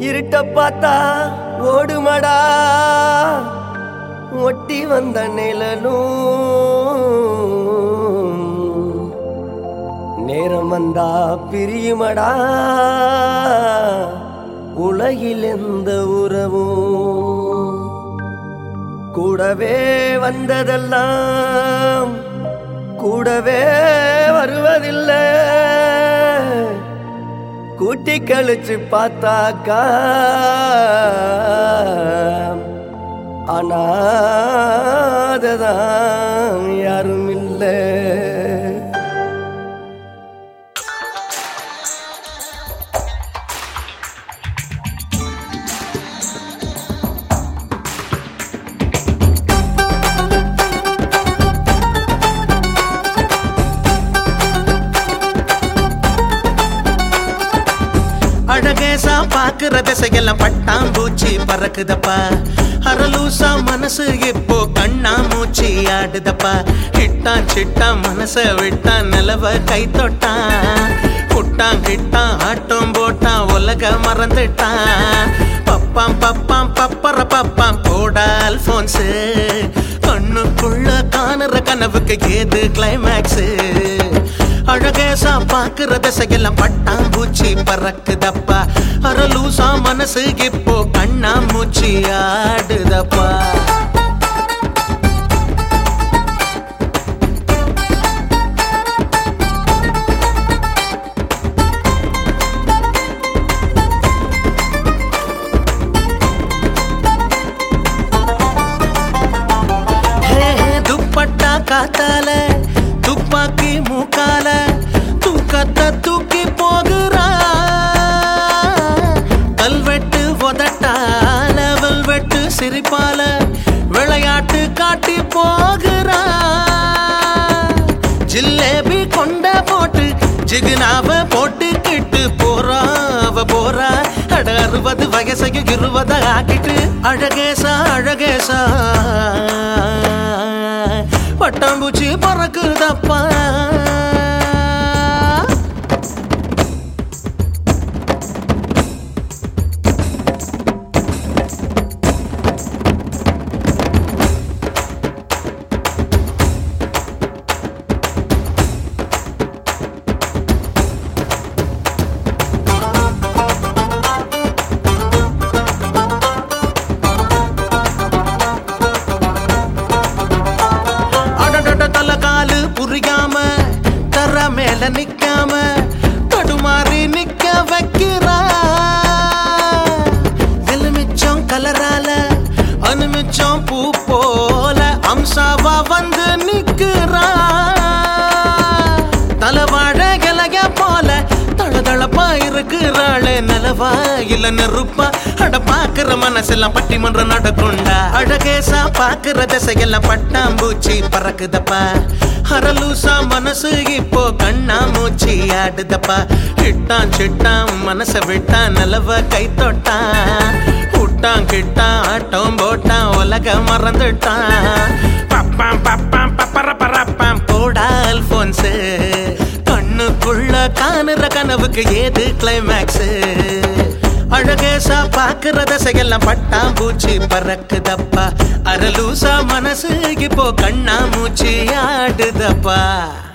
இருட்ட பார்த்தா ஓடுமடா ஒட்டி வந்த நிழலும் நேரம் வந்தா பிரியுமடா உலகில் எந்த உறவும் கூடவே வந்ததெல்லாம் கூடவே வருவதில்லை கூட்டி கழிச்சு பார்த்தாக்கா அனாததான் யாரும் இல்லை அழகேசா பாக்குற திசையெல்லாம் பட்டாம்பூச்சி பறக்குதப்பா அரலூசா மனசு இப்போ கண்ணா மூச்சி ஆடுதப்பா கிட்டான் சிட்டான் மனச விட்டான் நிலவ கை தொட்டான் குட்டான் கிட்டான் ஆட்டம் போட்டான் உலக மறந்துட்டான் பப்பாம் பப்பாம் பப்பர பப்பாம் போடா அல்போன்ஸு கண்ணுக்குள்ள காணுற கனவுக்கு ஏது கிளைமேக்ஸு அழகேசா பாக்குற திசையெல்லாம் பட்டாம்பூச்சி பறக்குதப்பா அரலூசா மனசு இப்போ கண்ணா மூச்சி ஆடுதப்பா ஹே, துப்பட்டா காத்தால துப்பாக்கி மூக்கால தூக்கத்தை தூக்கி போகிறா கல்வெட்டு உதட்டால வெல்வெட்டு சிரிப்பால விளையாட்டு காட்டி போகிறா ஜிலேபி கொண்ட போட்டு ஜிகுனாவ போட்டுக்கிட்டு போறா அவ போறா அட அறுபது வயசையும் இருபத ஆக்கிட்டு அழகேசா அழகேசா பட்டாம்பூச்சி பறக்குதப்பா அடடட தலகாலு புரியாம தர மேல நிக்காம தடுமாறி நிக்க வைக்கிறா எலுமிச்சம் கலரால அனுமிச்சம் பூ போல அம்சாவா வந்து நிக்கிறா தலவாழ இலைய போல தளதளப்பா இருக்கிறாளே நிலவா இல்ல நெருப்பா அட பாக்குற மனசெல்லாம் பட்டிமன்றம் நடக்குண்டா அழகேசா பாக்குற திசையெல்லாம் பட்டாம்பூச்சி பறக்குதப்பா அரலூசா மனசு இப்போ கண்ணா மூச்சி ஆடுதப்பா கிட்டான் சிட்டான் மனச விட்டான் நிலவ கை தொட்டான் விட்டான் கிட்டான் ஆட்டம் போட்டான் உலக மறந்துட்டான் பப்பாம் பப்பாம் பப்பர பரப்பாம் போடா அல்போன்ஸு கண்ணுக்குள்ள காணுற கனவுக்கு ஏது கிளைமேக்ஸ் அழகேசா பாக்குற தசையெல்லாம் பட்டாம்பூச்சி பறக்குதப்பா அரலூசா மனசு இப்போ கண்ணா மூச்சி ஆடுதப்பா